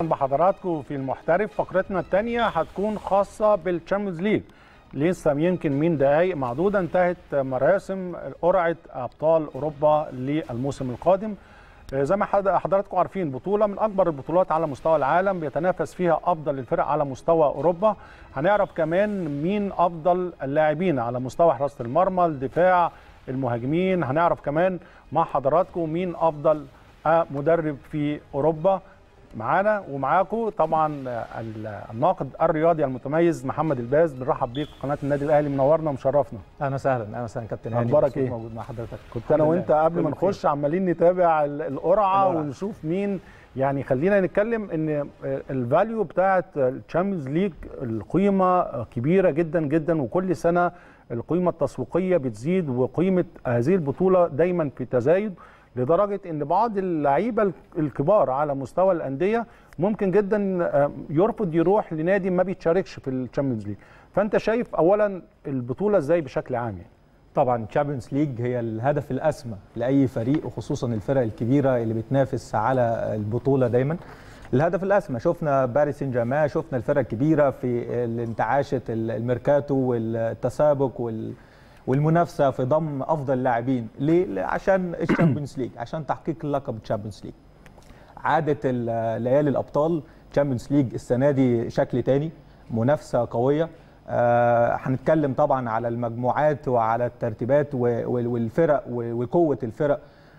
بحضراتكم في المحترف فقرتنا الثانية هتكون خاصة بالتشامبيونز ليج لسه يمكن من دقائق معدودة انتهت مراسم قرعة أبطال أوروبا للموسم القادم زي ما حضراتكم عارفين بطولة من أكبر البطولات على مستوى العالم بيتنافس فيها أفضل الفرق على مستوى أوروبا هنعرف كمان مين أفضل اللاعبين على مستوى حراسة المرمى الدفاع المهاجمين هنعرف كمان مع حضراتكم مين أفضل مدرب في أوروبا معانا ومعاكم طبعا الناقد الرياضي المتميز محمد الباز بنرحب بيك في قناه النادي الاهلي منورنا ومشرفنا اهلا وسهلا اهلا وسهلا كابتن هاني اخبارك ايه موجود مع حضرتك كنت انا وانت قبل ما نخش عمالين نتابع القرعه ونشوف مين يعني خلينا نتكلم ان الفاليو بتاعه الشامبيونز ليج القيمه كبيره جدا جدا وكل سنه القيمه التسويقيه بتزيد وقيمه هذه البطوله دايما في تزايد لدرجه ان بعض اللعيبه الكبار على مستوى الانديه ممكن جدا يرفض يروح لنادي ما بيتشاركش في الشامبيونز ليج فانت شايف اولا البطوله ازاي بشكل عام يعني طبعا الشامبيونز ليج هي الهدف الاسمى لاي فريق وخصوصا الفرق الكبيره اللي بتنافس على البطوله دايما الهدف الاسمى شفنا باريس سان جيرمان شفنا الفرق الكبيره في انتعاشه الميركاتو والتسابق وال والمنافسه في ضم افضل اللاعبين ليه عشان الشامبيونز ليج عشان تحقيق لقب الشامبيونز ليج عاده ليالي الابطال الشامبيونز ليج السنه دي شكل تاني منافسه قويه آه هنتكلم طبعا على المجموعات وعلى الترتيبات والفرق وقوه الفرق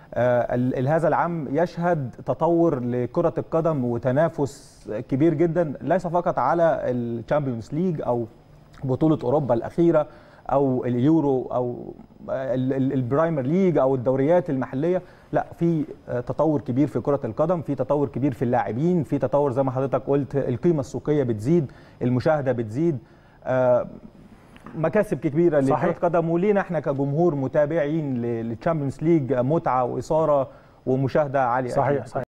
آه هذا العام يشهد تطور لكره القدم وتنافس كبير جدا ليس فقط على الشامبيونز ليج او بطوله اوروبا الاخيره او اليورو او البرايمر ليج او الدوريات المحليه لا في تطور كبير في كره القدم في تطور كبير في اللاعبين في تطور زي ما حضرتك قلت القيمه السوقيه بتزيد المشاهده بتزيد مكاسب كبيره لكره القدم ولينا احنا كجمهور متابعين للتشامبيونز ليج متعه واثاره ومشاهده عاليه صحيح صحيح